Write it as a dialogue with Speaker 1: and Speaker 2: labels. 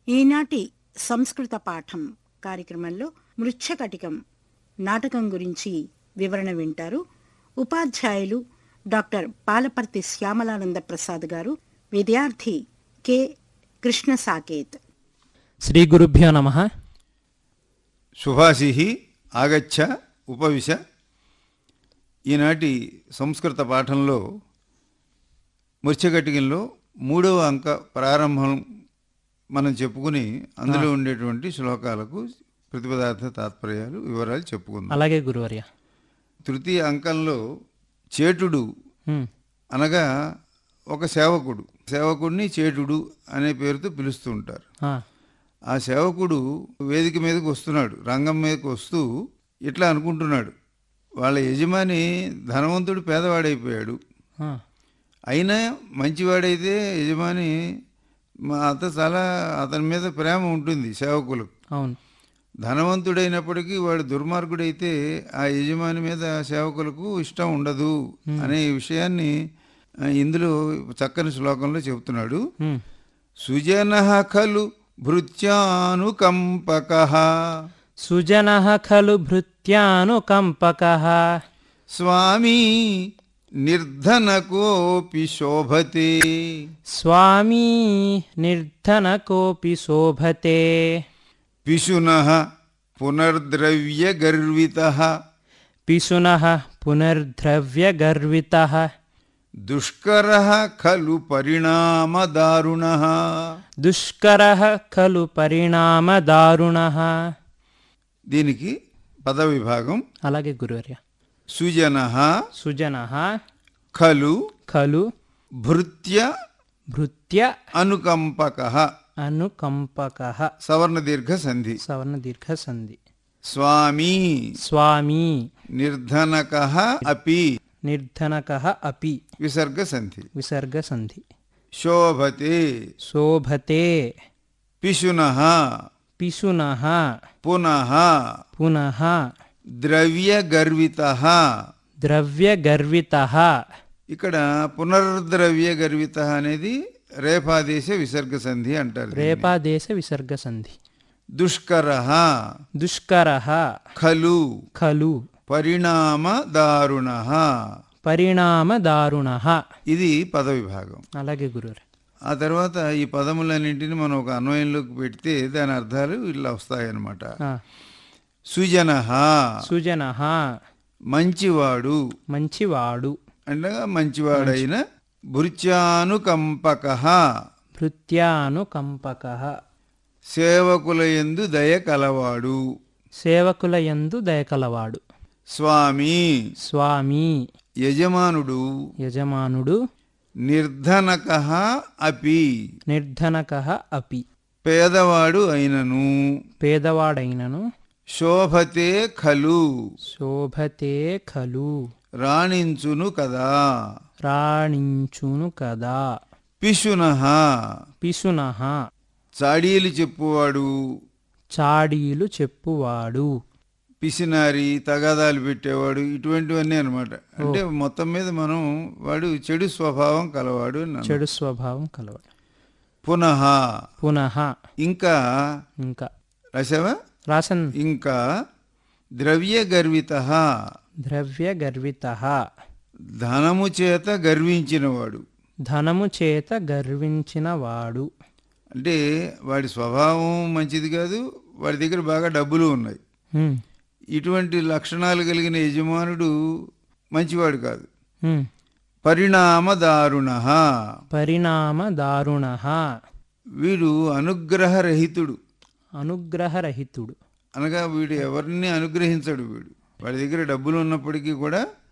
Speaker 1: ఈనాటి సంస్కృత పాఠం కార్యక్రమంలో మృచ్ఛకటికం నాటకం గురించి వివరణ వింటారు ఉపాధ్యాయులు డాక్టర్ పాలపర్తి శ్యామలానంద ప్రసాద్ గారు విద్యార్థి కె కృష్ణ సాకేత్
Speaker 2: శ్రీ గురుభ్యో నమ
Speaker 3: శుభాశి ఆగచ్చ ఉపవిశ ఈనాటి సంస్కృత పాఠంలో ముత్యకటికంలో మూడవ అంక ప్రారంభం మనం చెప్పుకుని అందులో ఉండేటువంటి శ్లోకాలకు ప్రతిపదార్థ తాత్పర్యాలు వివరాలు చెప్పుకుందాం
Speaker 2: అలాగే గురువర్య
Speaker 3: తృతీయ అంకంలో చేటుడు
Speaker 2: ఉమ్,
Speaker 3: అనగా ఒక సేవకుడు సేవకుడిని చేటుడు అనే పేరుతో పిలుస్తూ ఉంటారు
Speaker 2: ఆ,
Speaker 3: ఆ సేవకుడు వేదిక మీదకి వస్తున్నాడు రంగం మీదకి వస్తూ ఇట్లా అనుకుంటున్నాడు వాళ్ళ యజమాని ధనవంతుడు పేదవాడైపోయాడు
Speaker 2: ఆ,
Speaker 3: అయినా మంచివాడైతే యజమాని మా అత చాలా అతని మీద ప్రేమ ఉంటుంది సేవకులకు
Speaker 2: అవును
Speaker 3: ధనవంతుడైనప్పటికీ వాడు దుర్మార్గుడైతే ఆ యజమాని మీద సేవకులకు ఇష్టం ఉండదు అనే విషయాన్ని ఆ, ఇందులో చక్కని శ్లోకంలో చెబుతున్నాడు
Speaker 2: ఉమ్,
Speaker 3: సుజన ఖలు భృత్యానుకంపక
Speaker 2: సుజన ఖలు భృత్యానుకంపక
Speaker 3: స్వామీ నిర్ధనకోపి శోభతే
Speaker 2: స్వామీ నిర్ధన కోపి శోభతే
Speaker 3: పిశున పునర్ద్రవ్య గర్విత
Speaker 2: పిశున పునర్ద్రవ్య గర్విత
Speaker 3: దుష్కర ఖలు పరిణామదారుణ
Speaker 2: దుష్కర ఖలు పరిణామ దారుణ
Speaker 3: దీనికి పద విభాగం
Speaker 2: అలాగే గురువర్య
Speaker 3: సుజన
Speaker 2: సుజన
Speaker 3: ఖలు
Speaker 2: ఖలు
Speaker 3: భృత్య
Speaker 2: భృత్య
Speaker 3: అనుకంపక
Speaker 2: అనుకంపక
Speaker 3: సవర్ణ దీర్ఘ సంధి
Speaker 2: సవర్ణ దీర్ఘ సంధి
Speaker 3: స్వామీ
Speaker 2: స్వామీ
Speaker 3: నిర్ధనక అపి
Speaker 2: నిర్ధనక అపి
Speaker 3: విసర్గ సంధి
Speaker 2: విసర్గ సంధి
Speaker 3: శోభతే
Speaker 2: శోభతే
Speaker 3: పిశున
Speaker 2: పిశున
Speaker 3: పునః
Speaker 2: పునః
Speaker 3: ద్రవ్య గర్విత
Speaker 2: ద్రవ్య గర్విత
Speaker 3: ఇక్కడ పునర్ద్రవ్య గర్విత అనేది రేపాదేశ విసర్గ సంధి అంటారు దీన్ని.
Speaker 2: రేపాదేశ విసర్గ సంధి
Speaker 3: దుష్కర
Speaker 2: దుష్కర
Speaker 3: ఖలు
Speaker 2: ఖలు
Speaker 3: పరిణామ దారుణ
Speaker 2: పరిణామ దారుణ
Speaker 3: ఇది పద విభాగం
Speaker 2: అలాగే గురువు
Speaker 3: ఆ తర్వాత ఈ పదములన్నింటినీ మనం ఒక అన్వయంలోకి పెడితే దాని అర్థాలు ఇలా వస్తాయన్నమాట సుజన
Speaker 2: సుజన
Speaker 3: మంచివాడు
Speaker 2: మంచివాడు
Speaker 3: అనగా మంచివాడైన భృత్యానుకంపక
Speaker 2: భృత్యానుకంపక
Speaker 3: సేవకుల యందు దయ కలవాడు
Speaker 2: సేవకుల యందు దయకలవాడు
Speaker 3: స్వామి
Speaker 2: స్వామి
Speaker 3: యజమానుడు
Speaker 2: యజమానుడు
Speaker 3: నిర్ధనక అపి
Speaker 2: నిర్ధనక అపి
Speaker 3: పేదవాడు అయినను
Speaker 2: పేదవాడైనను
Speaker 3: శోభతే ఖలు
Speaker 2: శోభతే ఖలు
Speaker 3: రాణించును కదా
Speaker 2: రాణించును కదా
Speaker 3: పిశున
Speaker 2: పిశున
Speaker 3: చాడీలు చెప్పువాడు
Speaker 2: చాడీలు చెప్పువాడు
Speaker 3: పిసినారి తగాదాలు పెట్టేవాడు ఇటువంటివన్నీ అన్నమాట అంటే మొత్తం మీద మనం వాడు చెడు స్వభావం కలవాడు అని అన్నాం.
Speaker 2: చెడు స్వభావం కలవాడు
Speaker 3: పునః
Speaker 2: పునః
Speaker 3: ఇంకా
Speaker 2: ఇంకా
Speaker 3: రసవ
Speaker 2: రాసన్
Speaker 3: ఇంకా ద్రవ్య గర్విత
Speaker 2: ద్రవ్య గర్విత
Speaker 3: ధనము చేత గర్వించినవాడు
Speaker 2: ధనము చేత గర్వించిన వాడు
Speaker 3: అంటే వాడి స్వభావం మంచిది కాదు వాడి దగ్గర బాగా డబ్బులు ఉన్నాయి
Speaker 2: హ్మ్,
Speaker 3: ఇటువంటి లక్షణాలు కలిగిన యజమానుడు మంచివాడు కాదు
Speaker 2: హ్మ్.
Speaker 3: పరిణామదారుణ
Speaker 2: పరిణామ దారుణ
Speaker 3: వీడు అనుగ్రహరహితుడు
Speaker 2: అనుగ్రహరహితుడు
Speaker 3: అనగా వీడు ఎవరిని అనుగ్రహించడు వీడు వాడి దగ్గర డబ్బులు ఉన్నప్పటికీ కూడా